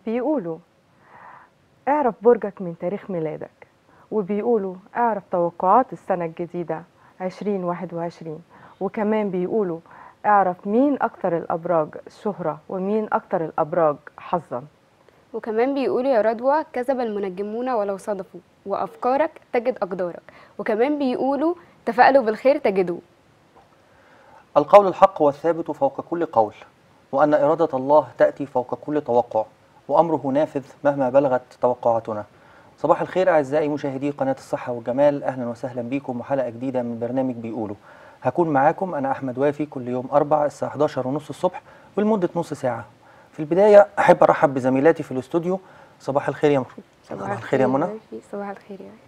بيقولوا اعرف برجك من تاريخ ميلادك وبيقولوا اعرف توقعات السنة الجديدة 2021 وكمان بيقولوا اعرف مين أكتر الأبراج شهرة ومين أكتر الأبراج حظا وكمان بيقولوا يا رضوى كذب المنجمون ولو صدفوا وأفكارك تجد أقدارك وكمان بيقولوا تفائلوا بالخير تجدوه القول الحق والثابت فوق كل قول وأن إرادة الله تأتي فوق كل توقع وأمره نافذ مهما بلغت توقعاتنا صباح الخير أعزائي مشاهدي قناة الصحة والجمال أهلا وسهلا بكم وحلقة جديدة من برنامج بيقولوا هكون معاكم أنا أحمد وافي كل يوم أربع الساعة 11 ونص الصبح ولمدة نص ساعة في البداية أحب أرحب بزميلاتي في الاستوديو صباح الخير يا مر... صباح الخير يا منى وفي. صباح الخير يا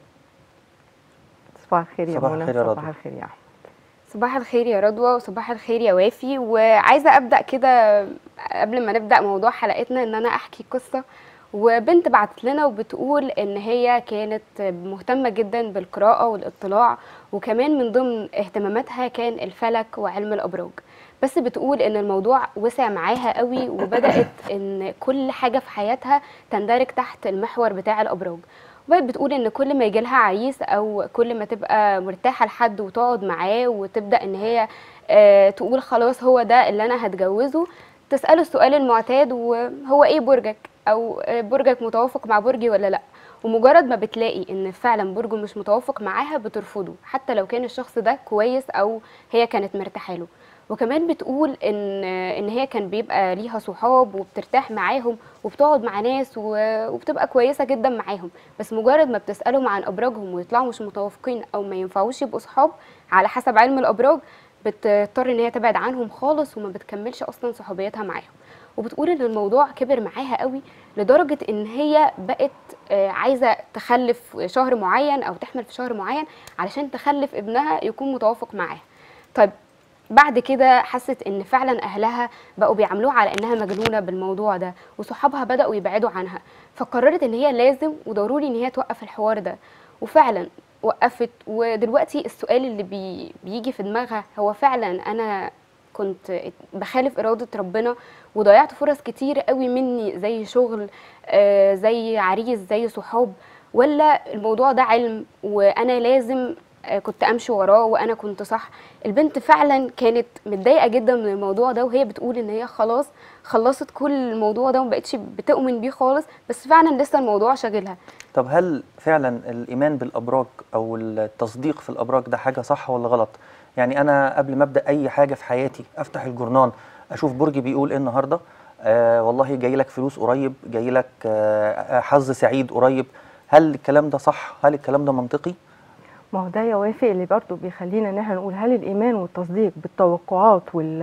صباح الخير يا صباح منى الخير يا صباح رضوى. الخير يا أحمد صباح الخير يا رضوى وصباح الخير يا وافي وعايزه ابدا كده قبل ما نبدا موضوع حلقتنا ان انا احكي قصه وبنت بعتت لنا وبتقول ان هي كانت مهتمه جدا بالقراءه والاطلاع وكمان من ضمن اهتماماتها كان الفلك وعلم الابراج بس بتقول ان الموضوع وسع معاها قوي وبدات ان كل حاجه في حياتها تندرج تحت المحور بتاع الابراج وبقت بتقول ان كل ما يجي لها عريس او كل ما تبقى مرتاحه لحد وتقعد معاه وتبدا ان هي آه، تقول خلاص هو ده اللي انا هتجوزه تساله السؤال المعتاد وهو ايه برجك او آه، برجك متوافق مع برجي ولا لا ومجرد ما بتلاقي ان فعلا برجه مش متوافق معاها بترفضه حتى لو كان الشخص ده كويس او هي كانت مرتاحه له وكمان بتقول ان ان هي كان بيبقى ليها صحاب وبترتاح معاهم وبتقعد مع ناس و- وبتبقى كويسه جدا معاهم بس مجرد ما بتسالهم عن ابراجهم ويطلعوا مش متوافقين او ما ينفعوش يبقوا صحاب على حسب علم الابراج بتضطر ان هي تبعد عنهم خالص وما بتكملش اصلا صحوبيتها معاهم وبتقول ان الموضوع كبر معاها قوي لدرجه ان هي بقت آه، عايزه تخلف شهر معين او تحمل في شهر معين علشان تخلف ابنها يكون متوافق معاها طيب بعد كده حست ان فعلا اهلها بقوا بيعاملوها على انها مجنونه بالموضوع ده وصحابها بداوا يبعدوا عنها فقررت ان هي لازم وضروري ان هي توقف الحوار ده وفعلا وقفت ودلوقتي السؤال اللي بي بيجي في دماغها هو فعلا انا كنت بخالف اراده ربنا وضيعت فرص كتير قوي مني زي شغل آه، زي عريس زي صحاب ولا الموضوع ده علم وانا لازم آه، كنت امشي وراه وانا كنت صح البنت فعلا كانت متضايقه جدا من الموضوع ده وهي بتقول ان هي خلاص خلصت كل الموضوع ده وما بقتش بتؤمن بيه خالص بس فعلا لسه الموضوع شاغلها طب هل فعلا الإيمان بالأبراج أو التصديق في الأبراج ده حاجة صح ولا غلط؟ يعني أنا قبل ما أبدأ أي حاجة في حياتي أفتح الجورنان أشوف برجي بيقول إيه النهاردة آه والله جاي لك فلوس قريب جاي لك آه حظ سعيد قريب هل الكلام ده صح؟ هل الكلام ده منطقي؟ ما هو ده يوافق اللي برضه بيخلينا ان احنا نقول هل الايمان والتصديق بالتوقعات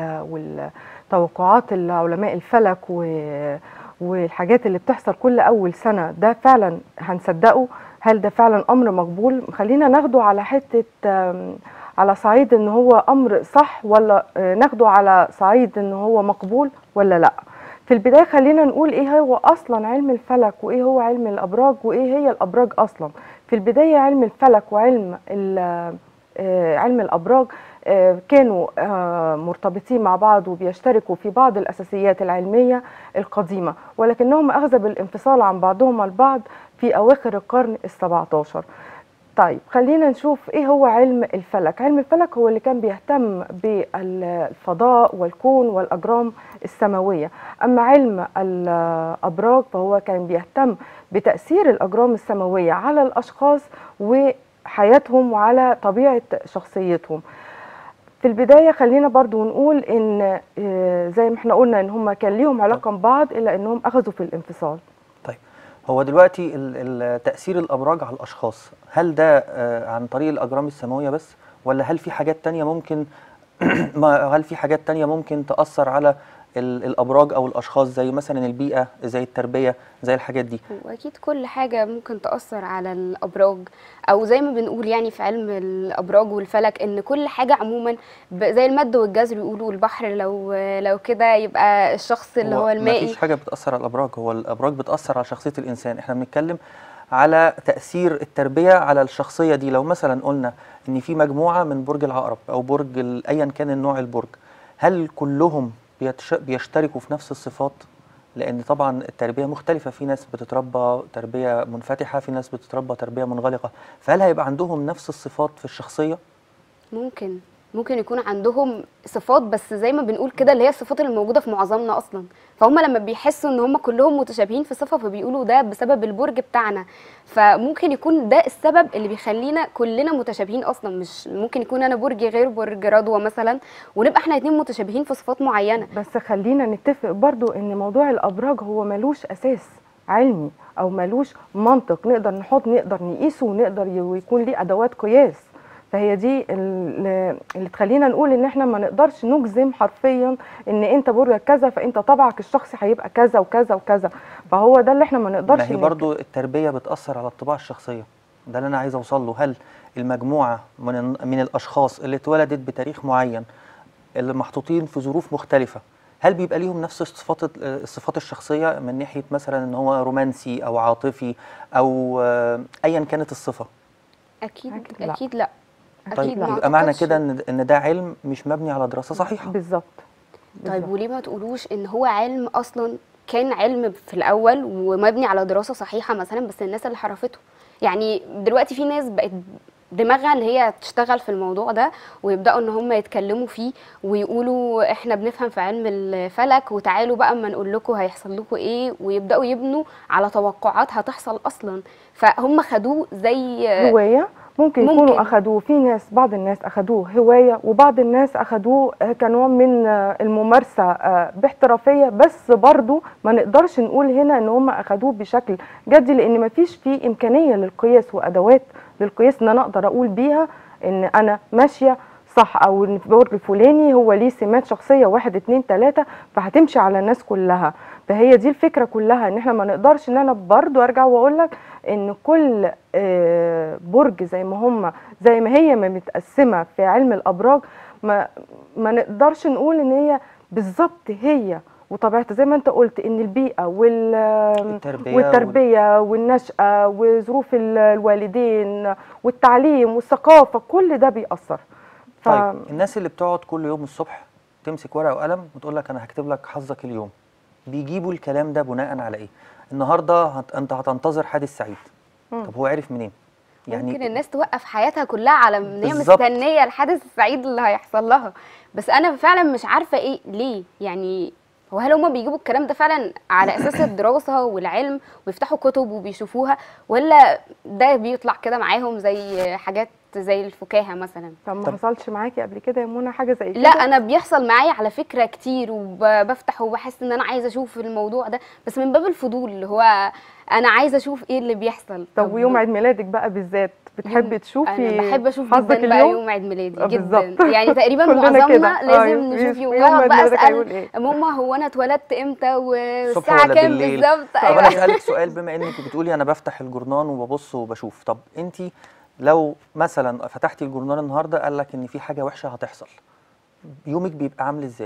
وال والتوقعات علماء الفلك و والحاجات اللي بتحصل كل اول سنه ده فعلا هنصدقه هل ده فعلا امر مقبول خلينا ناخده على حته آم، على صعيد ان هو امر صح ولا آه، ناخده على صعيد ان هو مقبول ولا لا في البدايه خلينا نقول ايه هو اصلا علم الفلك وايه هو علم الابراج وايه هي الابراج اصلا في البدايه علم الفلك وعلم ال- آه، علم الابراج آه، كانوا آه، مرتبطين مع بعض وبيشتركوا في بعض الاساسيات العلميه القديمه ولكنهم اخذوا بالانفصال عن بعضهم البعض في اواخر القرن ال17 طيب خلينا نشوف ايه هو علم الفلك علم الفلك هو اللي كان بيهتم بالفضاء والكون والاجرام السماويه اما علم الابراج فهو كان بيهتم بتاثير الاجرام السماويه على الاشخاص وحياتهم وعلى طبيعه شخصيتهم في البدايه خلينا برضو نقول ان آه، زي ما احنا قلنا ان هم كان ليهم علاقه ببعض الا انهم اخذوا في الانفصال طيب هو دلوقتي ال- ال- تأثير الأبراج على الأشخاص هل ده آه، عن طريق الأجرام السماوية بس ولا هل في حاجات تانية ممكن ما هل في حاجات تانية ممكن تأثر على ال- الأبراج أو الأشخاص زي مثلا البيئة زي التربية زي الحاجات دي واكيد كل حاجه ممكن تاثر على الابراج او زي ما بنقول يعني في علم الابراج والفلك ان كل حاجه عموما ب- زي المد والجزر يقولوا البحر لو لو كده يبقى الشخص اللي هو ما المائي فيش حاجة بتأثر على الأبراج هو الأبراج بتأثر على شخصية الإنسان احنا بنتكلم على تأثير التربية على الشخصية دي لو مثلا قلنا إن في مجموعة من برج العقرب أو برج ال- أيا كان النوع البرج هل كلهم بيتش- بيشتركوا في نفس الصفات لان طبعا التربيه مختلفه في ناس بتتربى تربيه منفتحه في ناس بتتربى تربيه منغلقه فهل هيبقى عندهم نفس الصفات في الشخصيه ممكن ممكن يكون عندهم صفات بس زي ما بنقول كده اللي هي الصفات اللي موجوده في معظمنا اصلا فهم لما بيحسوا ان هم كلهم متشابهين في صفه فبيقولوا ده بسبب البرج بتاعنا فممكن يكون ده السبب اللي بيخلينا كلنا متشابهين اصلا مش ممكن يكون انا برجي غير برج رضوى مثلا ونبقى احنا اتنين متشابهين في صفات معينه بس خلينا نتفق برضو ان موضوع الابراج هو ملوش اساس علمي او ملوش منطق نقدر نحط نقدر نقيسه ونقدر ي- يكون ليه ادوات قياس فهي دي ال- اللي تخلينا نقول ان احنا ما نقدرش نجزم حرفيا ان انت برجك كذا فانت طبعك الشخصي هيبقى كذا وكذا وكذا فهو ده اللي احنا ما نقدرش ما هي نك- برضو التربيه بتاثر على الطباع الشخصيه ده اللي انا عايز اوصل له هل المجموعه من من الاشخاص اللي اتولدت بتاريخ معين اللي محطوطين في ظروف مختلفه هل بيبقى ليهم نفس الصفات الصفات الشخصيه من ناحيه مثلا ان هو رومانسي او عاطفي او آه، ايا كانت الصفه اكيد أكيد اكيد لا. لا طيب اكيد ما يبقى معنى أعتقدش. كده ان ان ده علم مش مبني على دراسه صحيحه بالظبط طيب بالظبط. وليه ما تقولوش ان هو علم اصلا كان علم في الاول ومبني على دراسه صحيحه مثلا بس الناس اللي حرفته يعني دلوقتي في ناس بقت دماغها ان هي تشتغل في الموضوع ده ويبداوا ان هم يتكلموا فيه ويقولوا احنا بنفهم في علم الفلك وتعالوا بقى اما نقول لكم هيحصل لكم ايه ويبداوا يبنوا على توقعات هتحصل اصلا فهم خدوه زي هوايه ممكن ممكن. يكونوا اخدوه في ناس بعض الناس اخدوه هوايه وبعض الناس اخدوه آه، كنوع من آه، الممارسه آه، باحترافيه بس برضو ما نقدرش نقول هنا ان هم اخدوه بشكل جدي لان ما فيش فيه امكانيه للقياس وادوات للقياس ان انا اقدر اقول بيها ان انا ماشيه صح او ان في برج الفلاني هو ليه سمات شخصيه واحد اتنين تلاته فهتمشي على الناس كلها فهي دي الفكره كلها ان احنا ما نقدرش ان انا برضو ارجع واقول لك ان كل آه، برج زي ما هم زي ما هي ما متقسمه في علم الابراج ما ما نقدرش نقول ان هي بالظبط هي وطبيعتها زي ما انت قلت ان البيئه وال التربيه والتربيه والنشاه وظروف ال- الوالدين والتعليم والثقافه كل ده بيأثر ف... طيب الناس اللي بتقعد كل يوم الصبح تمسك ورقه وقلم وتقول لك انا هكتب لك حظك اليوم بيجيبوا الكلام ده بناء على ايه النهارده هت... انت هتنتظر حادث سعيد مم. طب هو عرف منين ممكن الناس توقف حياتها كلها على ان هي بالظبط. مستنيه الحدث السعيد اللي هيحصل لها بس انا فعلا مش عارفه ايه ليه يعني هو هل هما بيجيبوا الكلام ده فعلا على اساس الدراسه والعلم ويفتحوا كتب وبيشوفوها ولا ده بيطلع كده معاهم زي حاجات زي الفكاهه مثلا طب ما طب- حصلش معاكي قبل كده يا منى حاجه زي كده لا انا بيحصل معايا على فكره كتير وبفتح وبحس ان انا عايزه اشوف الموضوع ده بس من باب الفضول اللي هو انا عايزه اشوف ايه اللي بيحصل طب ويوم عيد ميلادك بقى بالذات بتحبي يوم- تشوفي انا بحب اشوف حظك جدا بقى اليوم يوم عيد ميلادي آه، جدا بالظبط. يعني تقريبا كلنا معظمنا كده. آه، لازم يوم- نشوف يوم يوم واقعد عيد بقى ميلادك هيقول اسال إيه؟ ماما هو انا اتولدت امتى الصبح والساعه ولا كام بالليل؟ بالظبط طب انا ايوه اسالك سؤال بما انك بتقولي انا بفتح الجورنان وببص وبشوف طب انت لو مثلا فتحتي الجورنان النهارده قال لك ان في حاجه وحشه هتحصل يومك بيبقى عامل ازاي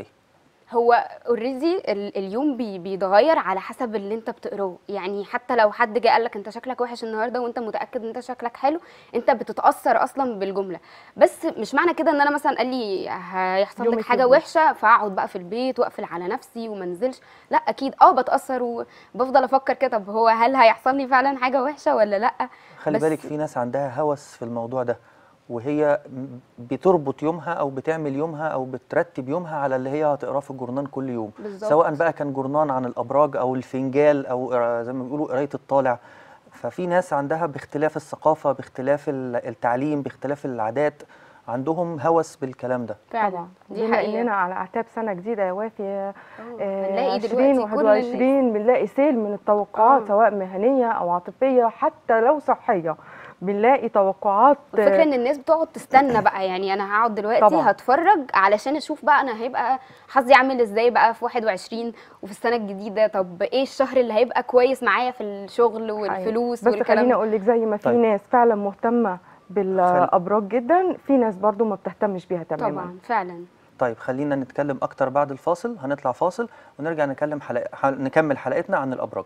هو اوريدي اليوم بي بيتغير على حسب اللي انت بتقراه يعني حتى لو حد جه قال لك انت شكلك وحش النهارده وانت متاكد ان انت شكلك حلو انت بتتاثر اصلا بالجمله بس مش معنى كده ان انا مثلا قال لي هيحصل لك يومك حاجه يبوظ. وحشه فاقعد بقى في البيت واقفل على نفسي وما انزلش لا اكيد اه بتاثر وبفضل افكر كده طب هو هل هيحصل لي فعلا حاجه وحشه ولا لا خلي بس- بالك في ناس عندها هوس في الموضوع ده وهي م- بتربط يومها او بتعمل يومها او بترتب يومها على اللي هي هتقراه في الجورنان كل يوم بالظبط. سواء بقى كان جورنان عن الابراج او الفنجال او قرا- زي ما بيقولوا قرايه الطالع ففي ناس عندها باختلاف الثقافه باختلاف ال- التعليم باختلاف العادات عندهم هوس بالكلام ده فعلا طبعا دي بما حقيقه اننا على اعتاب سنه جديده يا وافي آه، آه، هنلاقي 20 دلوقتي كل الناس 21 بنلاقي سيل من التوقعات آه. سواء مهنيه او عاطفيه حتى لو صحيه بنلاقي توقعات والفكره ان الناس بتقعد تستنى بقى يعني انا هقعد دلوقتي طبعاً. هتفرج علشان اشوف بقى انا هيبقى حظي عامل ازاي بقى في 21 وفي السنه الجديده طب ايه الشهر اللي هيبقى كويس معايا في الشغل والفلوس بس والكلام خليني ده اقول لك زي ما في طيب. ناس فعلا مهتمه بالابراج جدا في ناس برضو ما بتهتمش بيها تماما طبعا فعلا طيب خلينا نتكلم اكتر بعد الفاصل هنطلع فاصل ونرجع نكلم حلقة حل... نكمل حلقتنا عن الابراج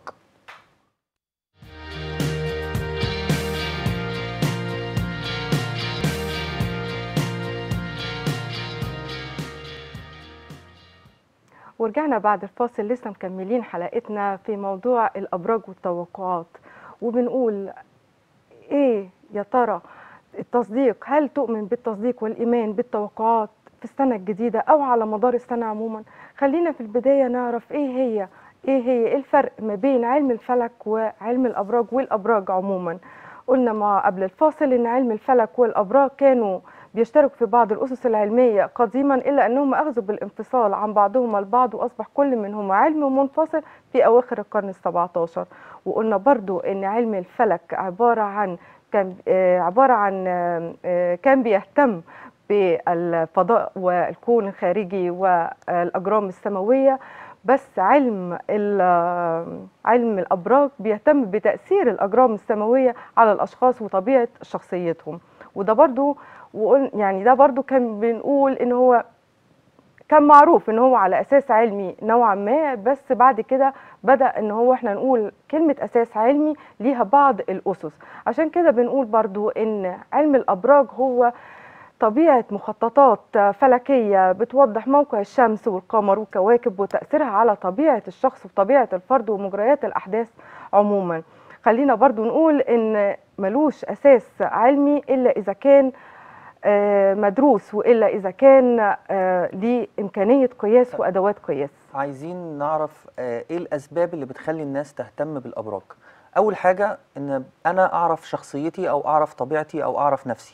ورجعنا بعد الفاصل لسه مكملين حلقتنا في موضوع الأبراج والتوقعات وبنقول إيه يا ترى التصديق هل تؤمن بالتصديق والإيمان بالتوقعات في السنة الجديدة أو على مدار السنة عموما خلينا في البداية نعرف إيه هي إيه هي إيه الفرق ما بين علم الفلك وعلم الأبراج والأبراج عموما قلنا ما قبل الفاصل إن علم الفلك والأبراج كانوا بيشتركوا في بعض الأسس العلمية قديما إلا أنهم أخذوا بالانفصال عن بعضهم البعض وأصبح كل منهما علم منفصل في أواخر القرن السبعة عشر وقلنا برضو أن علم الفلك عبارة عن كان آه، عبارة عن آه، آه، كان بيهتم بالفضاء والكون الخارجي والأجرام السماوية بس علم ال- علم الأبراج بيهتم بتأثير الأجرام السماوية على الأشخاص وطبيعة شخصيتهم وده برضو وقل يعني ده برضو كان بنقول ان هو كان معروف ان هو على اساس علمي نوعا ما بس بعد كده بدا ان هو احنا نقول كلمه اساس علمي ليها بعض الاسس عشان كده بنقول برضو ان علم الابراج هو طبيعه مخططات فلكيه بتوضح موقع الشمس والقمر والكواكب وتاثيرها على طبيعه الشخص وطبيعه الفرد ومجريات الاحداث عموما خلينا برضو نقول ان ملوش اساس علمي الا اذا كان آه، مدروس والا اذا كان آه، ليه امكانيه قياس وادوات قياس عايزين نعرف آه، ايه الاسباب اللي بتخلي الناس تهتم بالابراج اول حاجه ان انا اعرف شخصيتي او اعرف طبيعتي او اعرف نفسي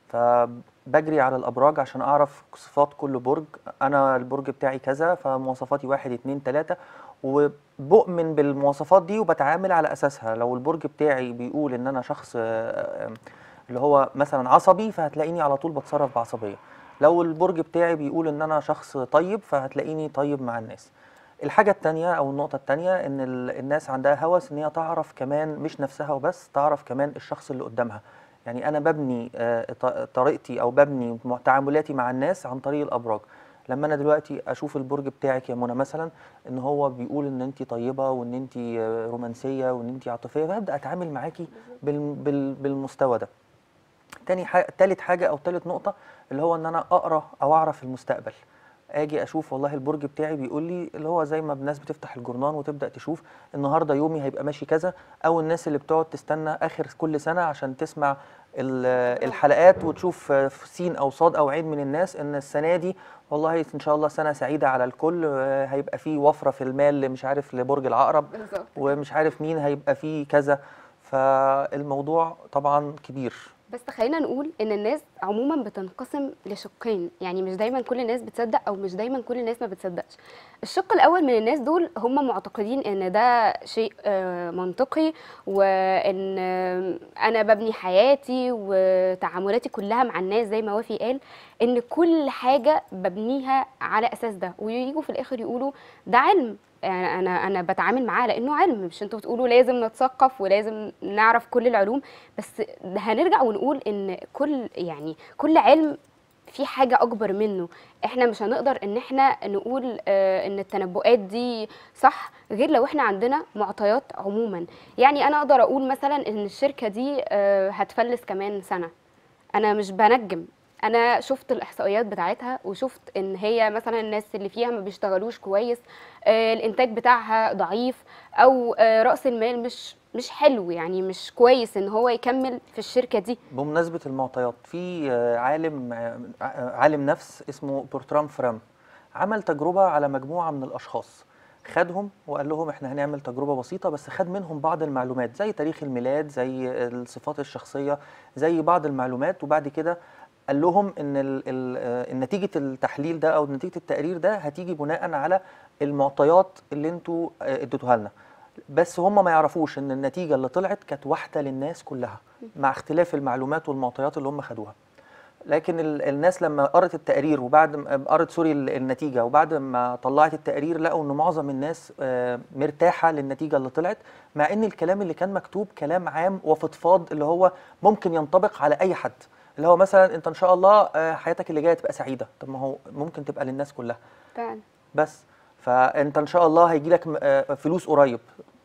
فبجري على الابراج عشان اعرف صفات كل برج انا البرج بتاعي كذا فمواصفاتي واحد اتنين تلاته وبؤمن بالمواصفات دي وبتعامل على اساسها لو البرج بتاعي بيقول ان انا شخص آه، آه، اللي هو مثلا عصبي فهتلاقيني على طول بتصرف بعصبيه لو البرج بتاعي بيقول ان انا شخص طيب فهتلاقيني طيب مع الناس الحاجة التانية أو النقطة التانية إن ال- الناس عندها هوس إن هي تعرف كمان مش نفسها وبس تعرف كمان الشخص اللي قدامها يعني أنا ببني آه، ط- طريقتي أو ببني م- تعاملاتي مع الناس عن طريق الأبراج لما أنا دلوقتي أشوف البرج بتاعك يا منى مثلا إن هو بيقول إن أنت طيبة وإن أنت آه، رومانسية وإن أنت عاطفية فهبدأ أتعامل معاكي بال- بال- بالمستوى ده تاني حاجة تالت حاجة أو تالت نقطة اللي هو إن أنا أقرأ أو أعرف المستقبل اجي اشوف والله البرج بتاعي بيقول لي اللي هو زي ما الناس بتفتح الجورنان وتبدا تشوف النهارده يومي هيبقى ماشي كذا او الناس اللي بتقعد تستنى اخر كل سنه عشان تسمع ال- الحلقات وتشوف آه، في سين او صاد او عين من الناس ان السنه دي والله ان شاء الله سنه سعيده على الكل آه، هيبقى في وفره في المال مش عارف لبرج العقرب بالظبط ومش عارف مين هيبقى فيه كذا فالموضوع طبعا كبير بس خلينا نقول ان الناس عموما بتنقسم لشقين يعني مش دايما كل الناس بتصدق او مش دايما كل الناس ما بتصدقش الشق الاول من الناس دول هم معتقدين ان ده شيء آه، منطقي وان آه، انا ببني حياتي وتعاملاتي كلها مع الناس زي ما وافي قال ان كل حاجه ببنيها على اساس ده وييجوا في الاخر يقولوا ده علم يعني انا انا بتعامل معاه لانه علم مش انتوا بتقولوا لازم نتثقف ولازم نعرف كل العلوم بس هنرجع ونقول ان كل يعني كل علم في حاجة أكبر منه احنا مش هنقدر ان احنا نقول آه ان التنبؤات دي صح غير لو احنا عندنا معطيات عموما يعني انا اقدر اقول مثلا ان الشركة دي آه هتفلس كمان سنة انا مش بنجم انا شفت الاحصائيات بتاعتها وشفت ان هي مثلا الناس اللي فيها ما بيشتغلوش كويس آه، الانتاج بتاعها ضعيف او آه، راس المال مش مش حلو يعني مش كويس ان هو يكمل في الشركه دي بمناسبة المعطيات في آه، عالم آه، عالم نفس اسمه برترام فرام عمل تجربة على مجموعة من الأشخاص خدهم وقال لهم احنا هنعمل تجربة بسيطة بس خد منهم بعض المعلومات زي تاريخ الميلاد زي الصفات الشخصية زي بعض المعلومات وبعد كده قال لهم ان ال ال آه، نتيجة التحليل ده او نتيجة التقرير ده هتيجي بناء على المعطيات اللي انتوا آه، اديتوها لنا بس هم ما يعرفوش ان النتيجه اللي طلعت كانت واحده للناس كلها مع اختلاف المعلومات والمعطيات اللي هم خدوها لكن ال- الناس لما قرت التقرير وبعد ما قرت سوري ال- النتيجه وبعد ما طلعت التقرير لقوا ان معظم الناس آه، مرتاحه للنتيجه اللي طلعت مع ان الكلام اللي كان مكتوب كلام عام وفضفاض اللي هو ممكن ينطبق على اي حد اللي هو مثلا انت ان شاء الله آه، حياتك اللي جايه تبقى سعيده طب ما هو ممكن تبقى للناس كلها فعلا بس فانت ان شاء الله هيجي لك فلوس قريب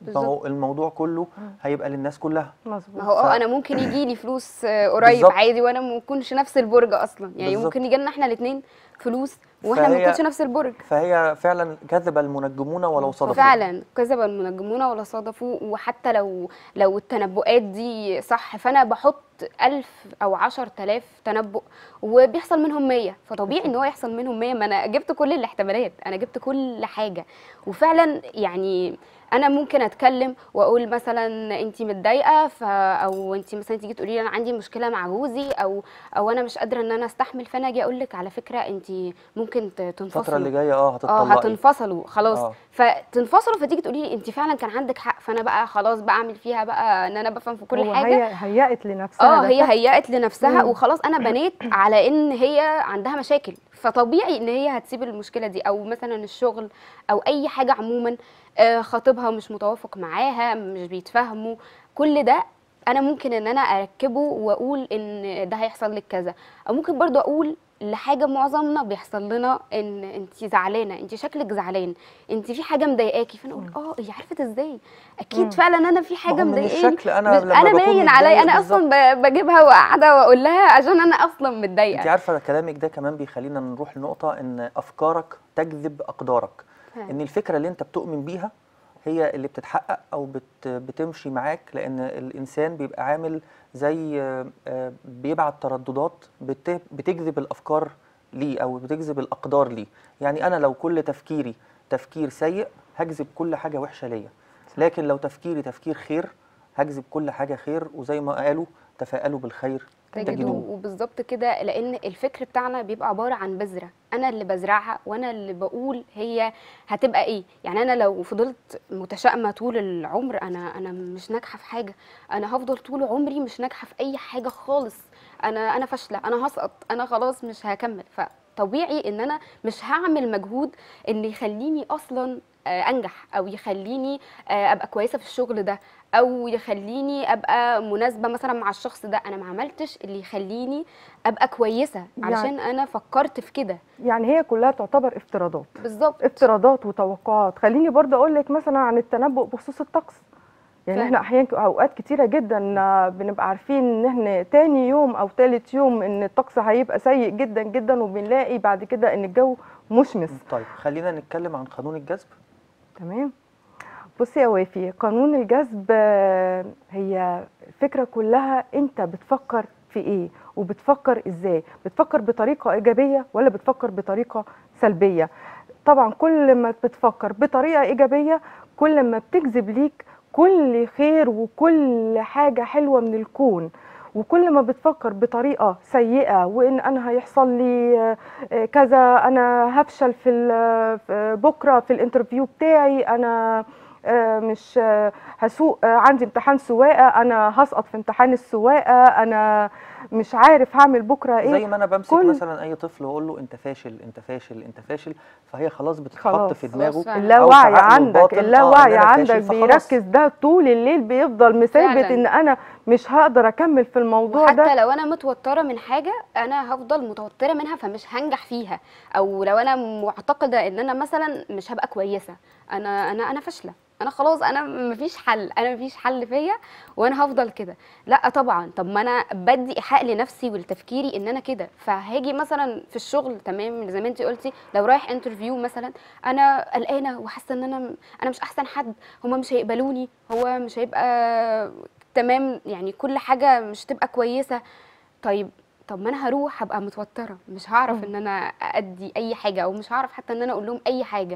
ما هو الموضوع كله هيبقى للناس كلها مظبوط ما هو اه ف- انا ممكن يجي لي فلوس آه، قريب بالظبط. عادي وانا ما نكونش نفس البرج اصلا يعني بالظبط. ممكن يجي لنا احنا الاثنين فلوس واحنا ما فهي- نكونش نفس البرج فهي فعلا كذب المنجمون ولو صدفوا فعلا كذب المنجمون ولا صادفوا وحتى لو لو التنبؤات دي صح فانا بحط ألف أو عشر تلاف تنبؤ وبيحصل منهم مية فطبيعي إن هو يحصل منهم مية ما أنا جبت كل الاحتمالات أنا جبت كل حاجة وفعلا يعني أنا ممكن أتكلم وأقول مثلا أنت متضايقة ف... أو أنت مثلا تيجي تقولي لي أنا عندي مشكلة مع جوزي أو أو أنا مش قادرة إن أنا أستحمل فأنا أجي أقول لك على فكرة أنت ممكن ت- تنفصلي الفترة اللي جاية اه اه هتطلقي هتنفصلوا خلاص آه. فتنفصلوا فتيجي تقولي لي انت فعلا كان عندك حق فانا بقى خلاص بعمل فيها بقى ان انا بفهم في كل هو حاجه هي هيأت لنفسها اه ده هي فعلا. هيأت لنفسها مم. وخلاص انا بنيت على ان هي عندها مشاكل فطبيعي ان هي هتسيب المشكله دي او مثلا الشغل او اي حاجه عموما آه، خطيبها مش متوافق معاها مش بيتفاهموا كل ده انا ممكن ان انا اركبه واقول ان ده هيحصل لك كذا او ممكن برضو اقول لحاجه معظمنا بيحصل لنا ان انت زعلانه انت شكلك زعلان انت في حاجه مضايقاكي فانا اقول اه هي عرفت ازاي اكيد مم. فعلا انا في حاجه ما هو من مضايقاني الشكل أنا بس لما انا بكون باين عليا متضايق انا اصلا ب- بجيبها وقاعده واقول لها عشان انا اصلا انت متضايقه عارفه كلامك ده كمان بيخلينا نروح لنقطه ان افكارك تجذب اقدارك فعلا. ان الفكره اللي انت بتؤمن بيها هي اللي بتتحقق او بت بتمشي معاك لان الانسان بيبقى عامل زي آه، آه، بيبعت ترددات بت- بتجذب الافكار ليه او بتجذب الاقدار ليه يعني انا لو كل تفكيري تفكير سيء هجذب كل حاجه وحشه ليا لكن لو تفكيري تفكير خير هجذب كل حاجه خير وزي ما قالوا تفاءلوا بالخير تجدوه تجدوه وبالظبط كده لان الفكر بتاعنا بيبقى عباره عن بذره انا اللي بزرعها وانا اللي بقول هي هتبقى ايه يعني انا لو فضلت متشائمه طول العمر انا انا مش ناجحه في حاجه انا هفضل طول عمري مش ناجحه في اي حاجه خالص انا انا فاشله انا هسقط انا خلاص مش هكمل فطبيعي ان انا مش هعمل مجهود اللي يخليني اصلا آه، انجح او يخليني آه، ابقى كويسه في الشغل ده او يخليني ابقى مناسبه مثلا مع الشخص ده انا ما عملتش اللي يخليني ابقى كويسه يعني- علشان انا فكرت في كده يعني هي كلها تعتبر افتراضات بالظبط افتراضات وتوقعات خليني برضه اقول لك مثلا عن التنبؤ بخصوص الطقس يعني فعلا. احنا احيانا اوقات كتيره جدا آه، بنبقى عارفين ان احنا تاني يوم او تالت يوم ان الطقس هيبقى سيء جدا جدا وبنلاقي بعد كده ان الجو مشمس طيب خلينا نتكلم عن قانون الجذب تمام بصي يا وافي قانون الجذب آه، هي الفكره كلها انت بتفكر في ايه وبتفكر ازاي بتفكر بطريقه ايجابيه ولا بتفكر بطريقه سلبيه طبعا كل ما بتفكر بطريقه ايجابيه كل ما بتجذب ليك كل خير وكل حاجه حلوه من الكون وكل ما بتفكر بطريقه سيئه وان انا هيحصل لي آه، آه، كذا انا هفشل في ال- في بكره في الانترفيو بتاعي انا آه، مش آه، هسوق آه، عندي امتحان سواقه انا هسقط في امتحان السواقه انا مش عارف هعمل بكره ايه زي ما انا بمسك كل- مثلا اي طفل واقول له انت فاشل انت فاشل انت فاشل فهي خلاص بتتحط خلاص، في خلاص دماغه فعلا. اللاوعي أو في عقله عندك الباطن، آه، اللاوعي إن أنا فاشل، عندك فخلاص. بيركز ده طول الليل بيفضل مثابت فعلا. ان انا مش هقدر اكمل في الموضوع وحتى ده لو انا متوتره من حاجه انا هفضل متوتره منها فمش هنجح فيها او لو انا معتقده ان انا مثلا مش هبقى كويسه انا انا انا فاشله انا خلاص انا مفيش حل انا مفيش حل فيا وانا هفضل كده لا طبعا طب ما انا بدي ايحاء لنفسي ولتفكيري ان انا كده فهاجي مثلا في الشغل تمام زي ما انت قلتي لو رايح انترفيو مثلا انا قلقانه وحاسه ان انا انا مش احسن حد هما مش هيقبلوني هو مش هيبقى تمام يعني كل حاجه مش تبقى كويسه طيب طب ما انا هروح هبقى متوتره مش هعرف ان انا ادي اي حاجه او مش هعرف حتى ان انا اقول لهم اي حاجه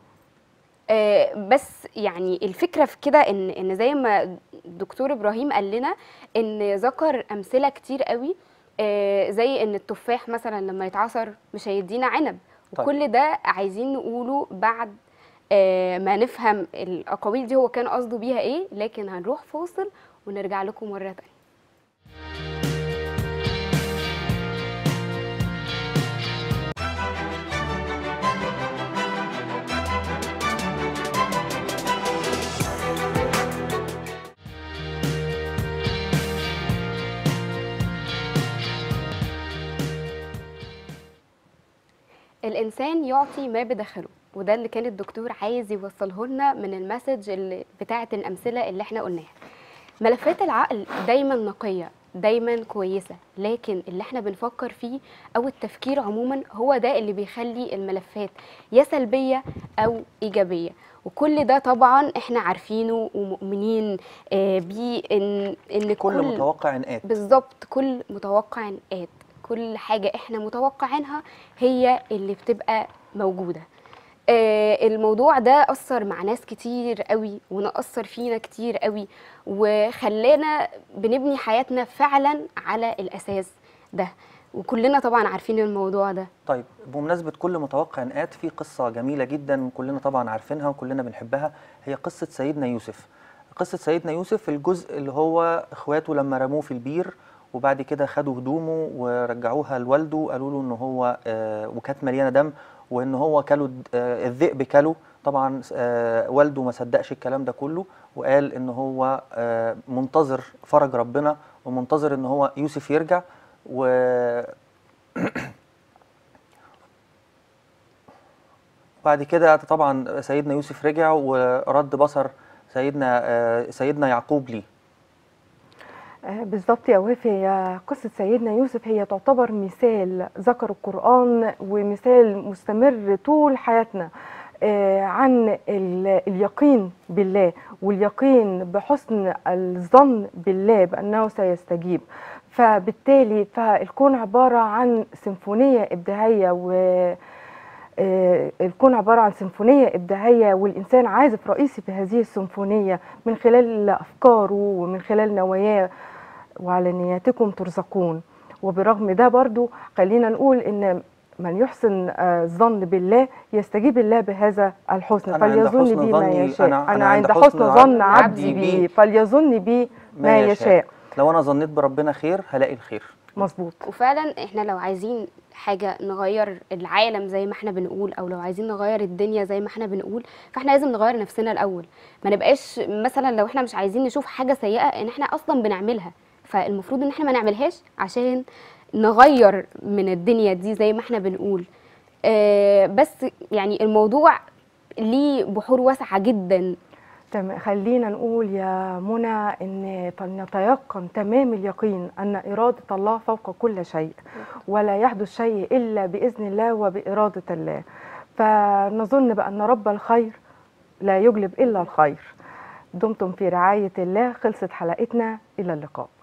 آه، بس يعني الفكره في كده ان ان زي ما الدكتور ابراهيم قال لنا ان ذكر امثله كتير قوي آه، زي ان التفاح مثلا لما يتعصر مش هيدينا عنب طيب. وكل ده عايزين نقوله بعد آه، ما نفهم الاقاويل دي هو كان قصده بيها ايه لكن هنروح فاصل ونرجع لكم مره تانية الانسان يعطي ما بداخله وده اللي كان الدكتور عايز يوصله لنا من المسج اللي بتاعه الامثله اللي احنا قلناها ملفات العقل دايما نقيه دايما كويسه لكن اللي احنا بنفكر فيه او التفكير عموما هو ده اللي بيخلي الملفات يا سلبيه او ايجابيه وكل ده طبعا احنا عارفينه ومؤمنين آه، بيه ان ان كل متوقع آت بالظبط كل متوقع آت كل حاجة احنا متوقعينها هي اللي بتبقى موجودة آه، الموضوع ده أثر مع ناس كتير قوي ونأثر فينا كتير قوي وخلانا بنبني حياتنا فعلا على الأساس ده وكلنا طبعا عارفين الموضوع ده طيب بمناسبة كل متوقع آت في قصة جميلة جدا كلنا طبعا عارفينها وكلنا بنحبها هي قصة سيدنا يوسف قصة سيدنا يوسف الجزء اللي هو اخواته لما رموه في البير وبعد كده خدوا هدومه ورجعوها لوالده قالوا له ان هو آه وكانت مليانه دم وان هو كلوا الد- آه الذئب كله طبعا آه والده ما صدقش الكلام ده كله وقال ان هو آه منتظر فرج ربنا ومنتظر ان هو يوسف يرجع و بعد كده طبعا سيدنا يوسف رجع ورد بصر سيدنا آه سيدنا يعقوب ليه آه، بالظبط يا وافي هي قصة سيدنا يوسف هي تعتبر مثال ذكر القرآن ومثال مستمر طول حياتنا آه، عن ال- اليقين بالله واليقين بحسن الظن بالله بأنه سيستجيب فبالتالي فالكون عبارة عن سيمفونية إبداعية و آه، الكون عبارة عن سيمفونية إبداعية والإنسان عازف رئيسي في هذه السيمفونية من خلال أفكاره ومن خلال نواياه وعلى نياتكم ترزقون وبرغم ده برضو خلينا نقول إن من يحسن آه، الظن بالله يستجيب الله بهذا الحسن أنا عند فليظن حسن بي ما ظني- يشاء أنا- أنا, عند حسن ظن عبدي بي فليظن بي ما يشاء لو انا ظنيت بربنا خير هلاقي الخير مظبوط وفعلا احنا لو عايزين حاجة نغير العالم زي ما احنا بنقول او لو عايزين نغير الدنيا زي ما احنا بنقول فاحنا لازم نغير نفسنا الاول ما نبقاش مثلا لو احنا مش عايزين نشوف حاجة سيئة ان احنا اصلا بنعملها فالمفروض ان احنا ما نعملهاش عشان نغير من الدنيا دي زي ما احنا بنقول آه بس يعني الموضوع ليه بحور واسعة جدا تمام خلينا نقول يا منى ان فلنتيقن تمام اليقين ان اراده الله فوق كل شيء ولا يحدث شيء الا باذن الله وباراده الله فنظن بان رب الخير لا يجلب الا الخير دمتم في رعايه الله خلصت حلقتنا الى اللقاء